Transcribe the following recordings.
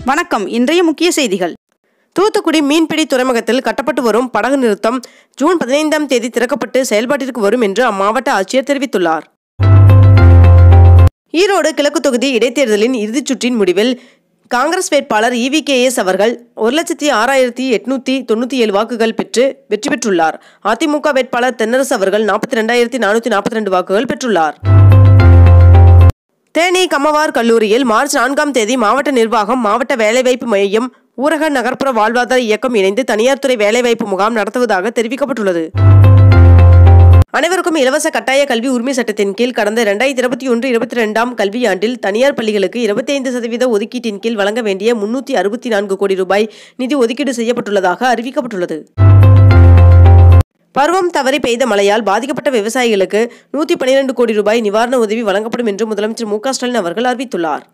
வணக்கம் இன்றைய முக்கிய செய்திகள் தூத்துக்குடி மீன்பிடி துறைமுகத்தில் கட்டப்பட்டு வரும் படகு நிறுத்தம் ஜூன் பதினைந்தாம் தேதி திறக்கப்பட்டு செயல்பாட்டிற்கு வரும் என்று அம்மாவட்ட ஆட்சியர் தெரிவித்துள்ளார் ஈரோடு கிழக்கு தொகுதி இடைத்தேர்தலின் இறுதிச் சுற்றின் முடிவில் காங்கிரஸ் வேட்பாளர் இவிகேஎஸ் அவர்கள் ஒரு லட்சத்தி ஆறாயிரத்தி எட்நூத்தி தொண்ணூற்றி ஏழு வாக்குகள் பெற்று வெற்றி பெற்றுள்ளார் அதிமுக வேட்பாளர் தென்னரசு அவர்கள் நாற்பத்தி ரெண்டாயிரத்தி நானூற்றி நாற்பத்தி ரெண்டு வாக்குகள் பெற்றுள்ளார் தேனி கம்மவார் கல்லூரியில் மார்ச் நான்காம் தேதி மாவட்ட நிர்வாகம் மாவட்ட வேலைவாய்ப்பு மையம் ஊரக நகர்ப்புற வாழ்வாதார இயக்கம் இணைந்து தனியார் துறை வேலைவாய்ப்பு முகாம் நடத்துவதாக தெரிவிக்கப்பட்டுள்ளது அனைவருக்கும் இலவச கட்டாய கல்வி உரிமை சட்டத்தின் கீழ் கடந்த இரண்டாயிரத்தி இருபத்தி ஒன்று இருபத்தி ரெண்டாம் கல்வியாண்டில் தனியார் பள்ளிகளுக்கு இருபத்தி ஐந்து சதவீத ஒதுக்கீட்டின் கீழ் வழங்க வேண்டிய முன்னூற்றி அறுபத்தி நான்கு கோடி ரூபாய் நிதி ஒதுக்கீடு செய்யப்பட்டுள்ளதாக அறிவிக்கப்பட்டுள்ளது பருவம் தவறி பெய்த மழையால் பாதிக்கப்பட்ட விவசாயிகளுக்கு நூற்றி பன்னிரண்டு கோடி ரூபாய் நிவாரண உதவி வழங்கப்படும் என்று முதலமைச்சர் மு க ஸ்டாலின் அவர்கள் அறிவித்துள்ளார்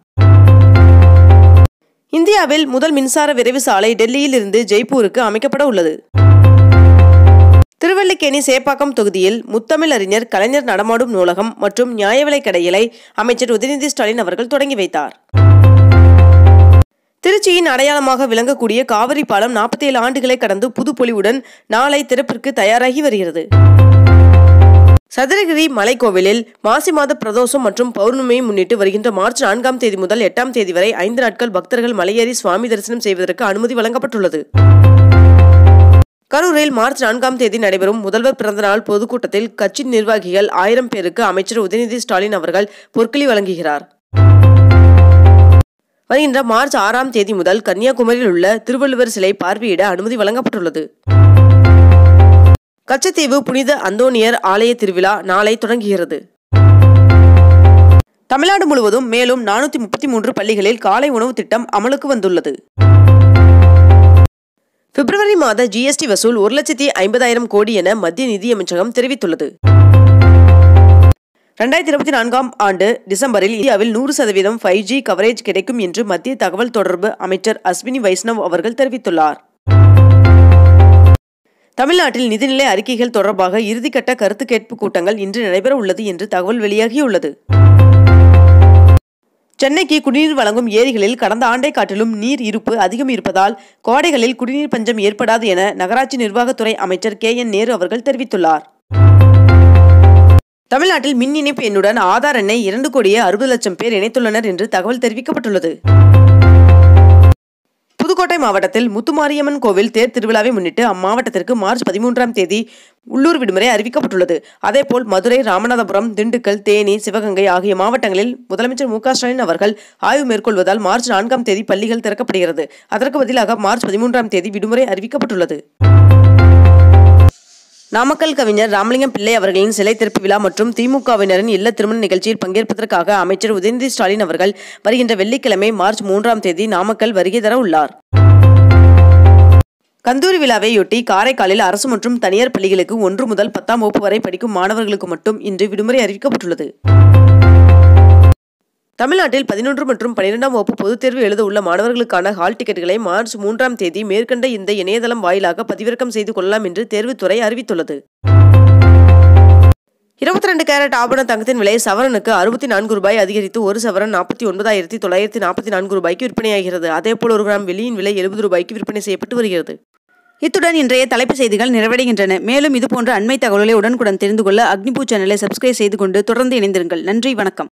இந்தியாவில் முதல் மின்சார விரைவு சாலை டெல்லியில் இருந்து ஜெய்ப்பூருக்கு அமைக்கப்பட உள்ளது திருவல்லிக்கேணி சேப்பாக்கம் தொகுதியில் முத்தமிழ் அறிஞர் கலைஞர் நடமாடும் நூலகம் மற்றும் நியாய விலைக் கடைகளை அமைச்சர் உதயநிதி ஸ்டாலின் அவர்கள் தொடங்கி வைத்தார் திருச்சியின் அடையாளமாக விளங்கக்கூடிய காவிரி பாலம் நாற்பத்தி ஏழு ஆண்டுகளை கடந்து புதுப்பொலிவுடன் நாளை திறப்பிற்கு தயாராகி வருகிறது சதுரகிரி மலைக்கோவிலில் மாசி மாத பிரதோஷம் மற்றும் பௌர்ணமியை முன்னிட்டு வருகின்ற மார்ச் நான்காம் தேதி முதல் எட்டாம் தேதி வரை ஐந்து நாட்கள் பக்தர்கள் மலையேறி சுவாமி தரிசனம் செய்வதற்கு அனுமதி வழங்கப்பட்டுள்ளது கரூரில் மார்ச் நான்காம் தேதி நடைபெறும் முதல்வர் பிறந்தநாள் பொதுக்கூட்டத்தில் கட்சி நிர்வாகிகள் ஆயிரம் பேருக்கு அமைச்சர் உதயநிதி ஸ்டாலின் அவர்கள் பொற்களி வழங்குகிறார் வருகின்ற மார்ச் ஆறாம் தேதி முதல் கன்னியாகுமரியில் உள்ள திருவள்ளுவர் சிலை பார்வையிட அனுமதி வழங்கப்பட்டுள்ளது கச்சத்தீவு புனித அந்தோனியர் ஆலய திருவிழா நாளை தொடங்குகிறது தமிழ்நாடு முழுவதும் மேலும் நானூத்தி முப்பத்தி மூன்று பள்ளிகளில் காலை உணவு திட்டம் அமலுக்கு வந்துள்ளது பிப்ரவரி மாத ஜிஎஸ்டி வசூல் ஒரு லட்சத்தி ஐம்பதாயிரம் கோடி என மத்திய நிதியமைச்சகம் தெரிவித்துள்ளது ரெண்டாயிரத்தி இருபத்தி நான்காம் ஆண்டு டிசம்பரில் இந்தியாவில் நூறு சதவீதம் ஃபைவ் ஜி கவரேஜ் கிடைக்கும் என்று மத்திய தகவல் தொடர்பு அமைச்சர் அஸ்வினி வைஷ்ணவ் அவர்கள் தெரிவித்துள்ளார் தமிழ்நாட்டில் நிதிநிலை அறிக்கைகள் தொடர்பாக இறுதிக்கட்ட கருத்து கேட்பு கூட்டங்கள் இன்று நடைபெற உள்ளது என்று தகவல் வெளியாகியுள்ளது சென்னைக்கு குடிநீர் வழங்கும் ஏரிகளில் கடந்த ஆண்டை காட்டிலும் நீர் இருப்பு அதிகம் இருப்பதால் கோடைகளில் குடிநீர் பஞ்சம் ஏற்படாது என நகராட்சி நிர்வாகத்துறை அமைச்சர் கே என் நேரு அவர்கள் தெரிவித்துள்ளார் தமிழ்நாட்டில் மின் இணைப்பு எண்ணுடன் ஆதார் எண்ணை இரண்டு கோடியே அறுபது லட்சம் பேர் இணைத்துள்ளனர் என்று தகவல் தெரிவிக்கப்பட்டுள்ளது புதுக்கோட்டை மாவட்டத்தில் முத்துமாரியம்மன் கோவில் தேர் திருவிழாவை முன்னிட்டு அம்மாவட்டத்திற்கு மார்ச் பதிமூன்றாம் தேதி உள்ளூர் விடுமுறை அறிவிக்கப்பட்டுள்ளது அதேபோல் மதுரை ராமநாதபுரம் திண்டுக்கல் தேனி சிவகங்கை ஆகிய மாவட்டங்களில் முதலமைச்சர் மு க ஸ்டாலின் அவர்கள் ஆய்வு மேற்கொள்வதால் மார்ச் நான்காம் தேதி பள்ளிகள் திறக்கப்படுகிறது அதற்கு பதிலாக மார்ச் பதிமூன்றாம் தேதி விடுமுறை அறிவிக்கப்பட்டுள்ளது நாமக்கல் கவிஞர் ராமலிங்கம் பிள்ளை அவர்களின் சிலை திறப்பு விழா மற்றும் திமுகவினரின் இல்ல திருமண நிகழ்ச்சியில் பங்கேற்பதற்காக அமைச்சர் உதயநிதி ஸ்டாலின் அவர்கள் வருகின்ற வெள்ளிக்கிழமை மார்ச் மூன்றாம் தேதி நாமக்கல் வருகை தர உள்ளார் கந்தூரி விழாவையொட்டி காரைக்காலில் அரசு மற்றும் தனியார் பள்ளிகளுக்கு ஒன்று முதல் பத்தாம் வகுப்பு வரை படிக்கும் மாணவர்களுக்கு மட்டும் இன்று விடுமுறை அறிவிக்கப்பட்டுள்ளது தமிழ்நாட்டில் பதினொன்று மற்றும் பன்னிரெண்டாம் வகுப்பு பொதுத் தேர்வு எழுத உள்ள மாணவர்களுக்கான ஹால் டிக்கெட்டுகளை மார்ச் மூன்றாம் தேதி மேற்கண்ட இந்த இணையதளம் வாயிலாக பதிவிறக்கம் செய்து கொள்ளலாம் என்று தேர்வுத்துறை அறிவித்துள்ளது இருபத்தி ரெண்டு கேரட் ஆபண தங்கத்தின் விலை சவரனுக்கு அறுபத்தி நான்கு ரூபாய் அதிகரித்து ஒரு சவரன் நாற்பத்தி ஒன்பதாயிரத்தி தொள்ளாயிரத்தி நாற்பத்தி நான்கு ரூபாய்க்கு விற்பனையாகிறது அதேபோல் ஒரு கிராம் வெள்ளியின் விலை எழுபது ரூபாய்க்கு விற்பனை செய்யப்பட்டு வருகிறது இத்துடன் இன்றைய தலைப்புச் செய்திகள் நிறைவடைகின்றன மேலும் இதுபோன்ற அண்மை தகவல்களை உடனுக்குடன் தெரிந்து கொள்ள அக்னிபூ சேனலை சப்ஸ்கிரைப் செய்து கொண்டு தொடர்ந்து இணைந்திருங்கள் நன்றி வணக்கம்